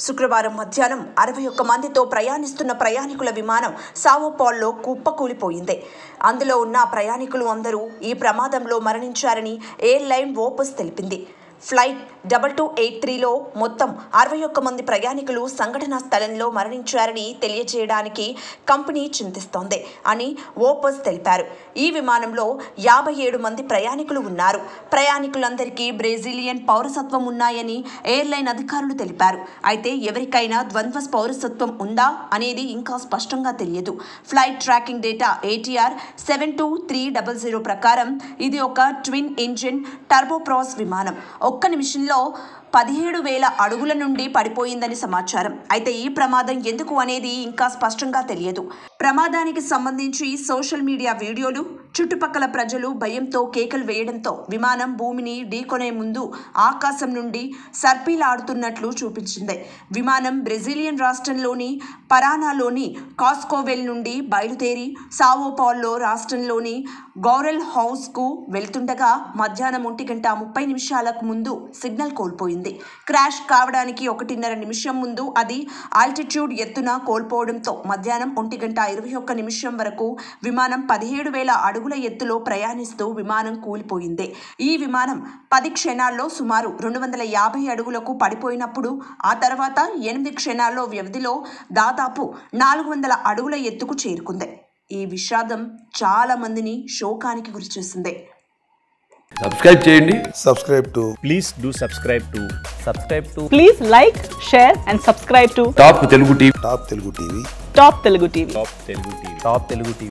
శుక్రవారం మధ్యాహ్నం అరవై ఒక్క మందితో ప్రయాణిస్తున్న ప్రయాణికుల విమానం సావోపాల్లో కుప్పకూలిపోయింది అందులో ఉన్న ప్రయాణికులు అందరూ ఈ ప్రమాదంలో మరణించారని ఎయిర్లైన్ ఓపస్ తెలిపింది ఫ్లైట్ డబల్ టూ ఎయిట్ త్రీలో మొత్తం అరవై ఒక్క మంది ప్రయాణికులు సంఘటనా స్థలంలో మరణించారని తెలియజేయడానికి కంపెనీ చింతిస్తోంది అని ఓపస్ తెలిపారు ఈ విమానంలో యాభై ఏడు మంది ప్రయాణికులు ఉన్నారు ప్రయాణికులందరికీ బ్రెజిలియన్ పౌరసత్వం ఉన్నాయని ఎయిర్లైన్ అధికారులు తెలిపారు అయితే ఎవరికైనా ద్వంద్వ పౌరసత్వం ఉందా అనేది ఇంకా స్పష్టంగా తెలియదు flight tracking data ATR seven two three double zero ప్రకారం ఇది ఒక ట్విన్ ఇంజిన్ టర్బోప్రాస్ విమానం ఒక్క నిమిషంలో పదిహేడు వేల అడుగుల నుండి పడిపోయిందని సమాచారం అయితే ఈ ప్రమాదం ఎందుకు అనేది ఇంకా స్పష్టంగా తెలియదు ప్రమాదానికి సంబంధించి సోషల్ మీడియా వీడియోలు చుట్టుపక్కల ప్రజలు భయంతో కేకలు వేయడంతో విమానం భూమిని ఢీకొనే ముందు ఆకాశం నుండి సర్పీలాడుతున్నట్లు చూపించింది విమానం బ్రెజిలియన్ రాష్ట్రంలోని పరానాలోని కాస్కోవెల్ నుండి బయలుదేరి సావోపాల్లో రాష్ట్రంలోని గౌరెల్ హౌస్కు వెళ్తుండగా మధ్యాహ్నం ఒంటి గంట ముప్పై నిమిషాలకు ముందు సిగ్నల్ కోల్పోయింది క్రాష్ కావడానికి ఒకటిన్నర నిమిషం ముందు అది ఆల్టిట్యూడ్ ఎత్తున కోల్పోవడంతో మధ్యాహ్నం ఒంటి గంట ఇరవై ఒక్క నిమిషం వరకు విమానం పదిహేడు వేల అడుగుల ఎత్తులో ప్రయాణిస్తూ విమానం కూలిపోయింది ఈ విమానం పది క్షణాల్లో సుమారు రెండు వందల యాభై అడుగులకు పడిపోయినప్పుడు ఆ తర్వాత ఎనిమిది క్షణాల్లో వ్యవధిలో దాదాపు నాలుగు వందల అడుగుల ఎత్తుకు చేరుకుంది ఈ విషాదం చాలా మందిని శోకానికి గురిచేసింది సబ్స్క్రైబ్ చేయండి subscribe to please do subscribe to subscribe to Please like, share, and subscribe to Top Telugu TV Top Telugu TV. Top Telugu TV. top telugu tv top telugu tv